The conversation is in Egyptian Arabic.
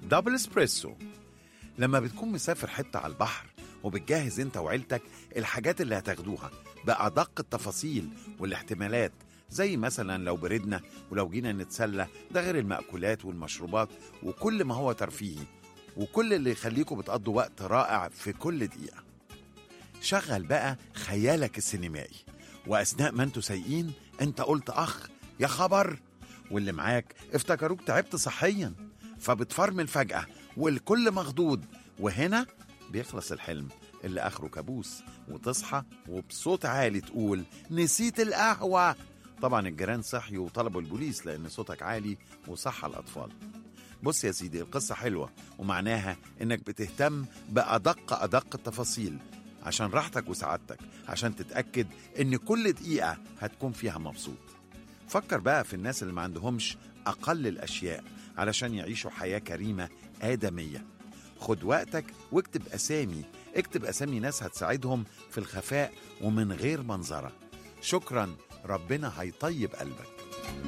دبل اسبريسو لما بتكون مسافر حتة على البحر وبتجهز انت وعيلتك الحاجات اللي هتاخدوها بأدق التفاصيل والاحتمالات زي مثلا لو بردنا ولو جينا نتسلى ده غير المأكولات والمشروبات وكل ما هو ترفيهي وكل اللي يخليكم بتقضوا وقت رائع في كل دقيقة شغل بقى خيالك السينمائي وأثناء ما انتوا سايقين انت قلت أخ يا خبر واللي معاك افتكروك تعبت صحيا فبتفرمل فجأة والكل مخضوض وهنا بيخلص الحلم اللي آخره كابوس وتصحى وبصوت عالي تقول نسيت القهوة طبعا الجيران صحيوا وطلبوا البوليس لأن صوتك عالي وصح الأطفال بص يا سيدي القصة حلوة ومعناها إنك بتهتم بأدق أدق التفاصيل عشان راحتك وسعادتك عشان تتأكد إن كل دقيقة هتكون فيها مبسوط فكر بقى في الناس اللي ما عندهمش أقل الأشياء علشان يعيشوا حياة كريمة آدمية خد وقتك واكتب أسامي اكتب أسامي ناس هتساعدهم في الخفاء ومن غير منظرة شكرا ربنا هيطيب قلبك